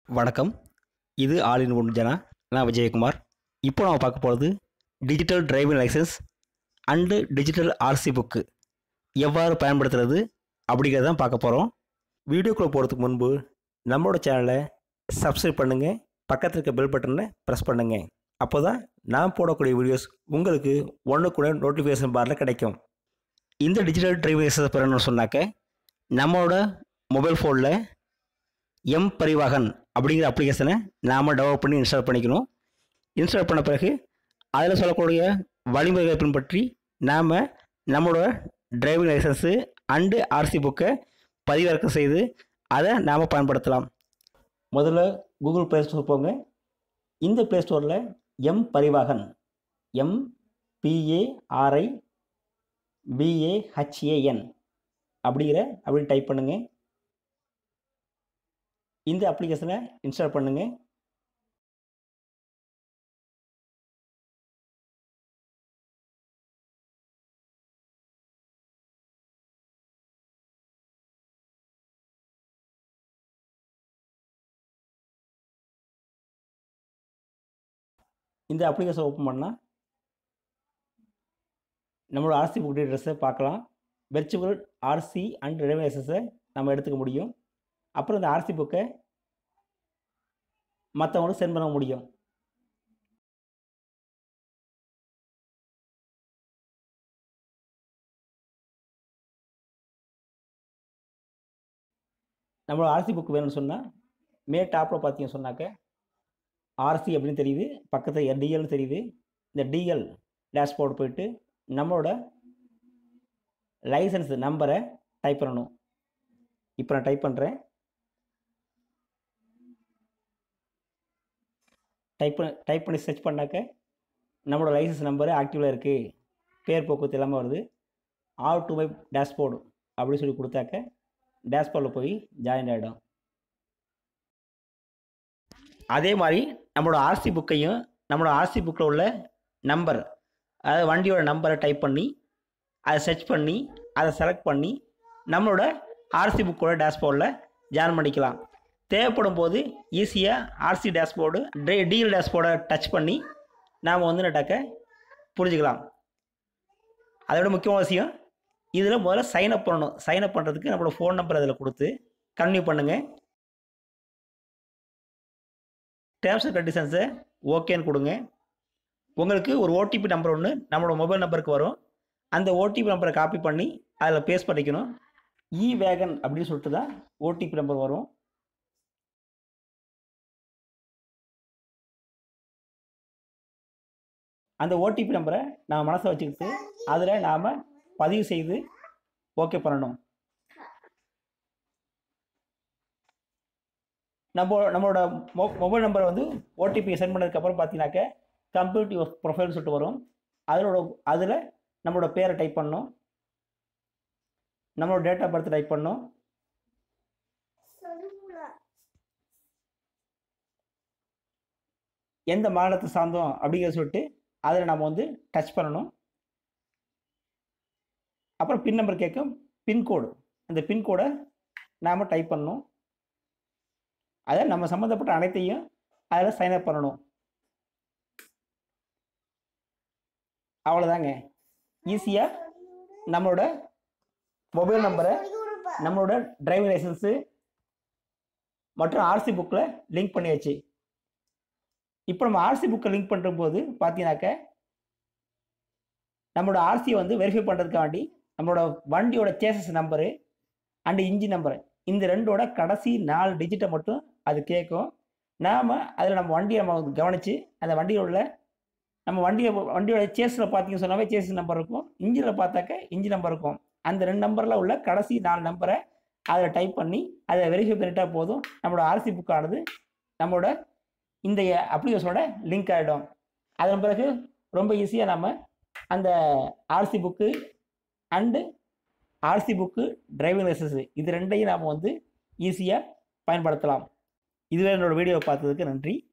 வணக்கம் இது all in one ஜனா நான் விஜயகுமார் இப்போ நம்ம பார்க்க போகிறது digital driving licence and digital RC book எவ்வாறு பயன்படுத்துறது அப்படிங்கிறத தான் பார்க்க போகிறோம் வீடியோக்குள்ளே போகிறதுக்கு முன்பு நம்மளோட சேனலை சப்ஸ்கிரைப் பண்ணுங்கள் பக்கத்தில் இருக்க பெல் பட்டனை ப்ரெஸ் பண்ணுங்கள் அப்போ தான் நான் போடக்கூடிய வீடியோஸ் உங்களுக்கு ஒன்றுக்குடன் நோட்டிஃபிகேஷன் பாரில் கிடைக்கும் இந்த டிஜிட்டல் டிரைவிங் லைசன்ஸ் பெறணும்னு சொன்னாக்க நம்மளோட மொபைல் ஃபோனில் எம் பரிவாகன் அப்படிங்கிற அப்ளிகேஷனை நாம் டெவலப் பண்ணி இன்ஸ்டால் பண்ணிக்கணும் இன்ஸ்டால் பண்ண பிறகு அதில் சொல்லக்கூடிய வழிமுறைகளை பின்பற்றி நாம் நம்மளோட டிரைவிங் லைசன்ஸு அண்டு ஆர்சி புக்கை பதிவிறக்கம் செய்து அதை நாம் பயன்படுத்தலாம் முதல்ல கூகுள் ப்ளே ஸ்டோர் போங்க இந்த ப்ளே ஸ்டோரில் M Parivahan M P A R I P A H A N அப்படிங்கிற அப்படின்னு டைப் பண்ணுங்கள் இந்த அப்ளிகேஷனை இன்ஸ்டால் பண்ணுங்க இந்த அப்ளிகேஷன் ஓப்பன் பண்ணால் நம்மளோட ஆர்சி புக் டீட்டெயில்ஸை பார்க்கலாம் வெர்ச்சுவல் ஆர்சி அண்ட் ரெவலேசஸை நம்ம எடுத்துக்க முடியும் அப்புறம் இந்த ஆர்சி புக்கை மற்றவங்களுக்கு சென்ட் பண்ண முடியும் நம்மளோட ஆர்சி புக் வேணும்னு சொன்னால் மே டாப்பில் பார்த்தீங்க சொன்னாக்க ஆர்சி அப்படின்னு தெரியுது பக்கத்தில் டிஎல்னு தெரியுது இந்த டிஎல் டேஷ்போர்டு போயிட்டு நம்மளோட லைசன்ஸ் நம்பரை டைப் பண்ணணும் இப்போ நான் டைப் பண்ணுறேன் டைப் பண்ண டைப் பண்ணி சர்ச் பண்ணாக்க நம்மளோட லைசன்ஸ் நம்பரு ஆக்டிவில் இருக்குது பேர் போக்குவரத்து எல்லாமே வருது ஆல் டு மை டேஷ்போர்டு அப்படின்னு சொல்லி கொடுத்தாக்க டேஷ்போர்டில் போய் ஜாயின் ஆகிடும் அதே மாதிரி நம்மளோட ஆர்சி புக்கையும் நம்மளோட ஆர்சி புக்கில் உள்ள நம்பர் அதாவது வண்டியோட நம்பரை டைப் பண்ணி அதை சர்ச் பண்ணி அதை செலக்ட் பண்ணி நம்மளோட ஆர்சி புக்கோட டேஷ்போர்டில் ஜாயின் பண்ணிக்கலாம் தேவைப்படும் போது ஈஸியாக ஆர்சி டேஷ்போர்டு டே டிஎல் டேஷ்போர்டை டச் பண்ணி நாம் வந்து நட்டாக்க புரிஞ்சுக்கலாம் அதோட முக்கியமான விஷயம் இதில் முதல்ல சைன் அப் பண்ணணும் சைன் அப் பண்ணுறதுக்கு நம்மளோட ஃபோன் நம்பர் அதில் கொடுத்து கன்டினியூ பண்ணுங்கள் டேர்ம்ஸ் அண்ட் கண்டிஷன்ஸை ஓகேன்னு கொடுங்க உங்களுக்கு ஒரு ஓடிபி நம்பர் ஒன்று நம்மளோட மொபைல் நம்பருக்கு வரும் அந்த ஓடிபி நம்பரை காப்பி பண்ணி அதில் பேஸ்ட் பண்ணிக்கணும் இ வேகன் அப்படின்னு சொல்லிட்டு தான் ஓடிபி நம்பர் வரும் அந்த ஓடிபி நம்பரை நாம் மனசை வச்சுக்கிட்டு அதில் நாம் பதிவு செய்து ஓகே பண்ணணும் நம்ம நம்மளோட மொ மொபைல் நம்பர் வந்து ஓடிபி சென்ட் பண்ணதுக்கப்புறம் பார்த்தீங்கன்னாக்க கம்ப்யூட் யுவர் ப்ரொஃபைல்னு சொல்லிட்டு வரும் அதனோட அதில் நம்மளோட பேரை டைப் பண்ணணும் நம்மளோட டேட் ஆஃப் பர்த் டைப் பண்ணணும் எந்த மாநிலத்தை சார்ந்தோம் அப்படிங்கிற சொல்லிட்டு அதில் நம்ம வந்து டச் பண்ணணும் அப்புறம் பின் நம்பர் கேட்கும் பின்கோடு அந்த பின்கோடை நாம் டைப் பண்ணணும் அதை நம்ம சம்மந்தப்பட்ட அனைத்தையும் அதில் சைன் அப் பண்ணணும் அவ்வளோதாங்க ஈஸியாக நம்மளோட மொபைல் நம்பரை நம்மளோட டிரைவிங் லைசன்ஸு மற்றும் ஆர்சி புக்கில் லிங்க் பண்ணியாச்சு இப்போ நம்ம ஆர்சி புக்கை லிங்க் பண்ணும்போது பார்த்தீங்கன்னாக்க நம்மளோட ஆர்சியை வந்து வெரிஃபை பண்ணுறதுக்காண்டி நம்மளோட வண்டியோட chassis number and engine number இந்த ரெண்டோட கடைசி நாலு டிஜிட்டை மட்டும் அது கேட்கும் நாம் அதில் நம்ம வண்டியை நம்ம கவனித்து அந்த வண்டியில் உள்ள நம்ம வண்டியை வண்டியோட சேஸில் பார்த்தீங்க சொன்னாவே சேஸ் நம்பர் இருக்கும் இன்ஜினில் பார்த்தாக்க இன்ஜின் நம்பர் இருக்கும் அந்த ரெண்டு நம்பரில் உள்ள கடைசி நாலு நம்பரை அதில் டைப் பண்ணி அதை வெரிஃபை பண்ணிட்டா போதும் நம்மளோட ஆர்சி புக்கானது நம்மளோட இந்த அப்ளிகேஷனோட லிங்க் ஆகிடும் அதன் பிறகு ரொம்ப ஈஸியாக நம்ம அந்த RC book and RC book driving licence இது ரெண்டையும் நாம் வந்து ஈஸியாக பயன்படுத்தலாம் இதுவே என்னோடய வீடியோவை பார்த்ததுக்கு நன்றி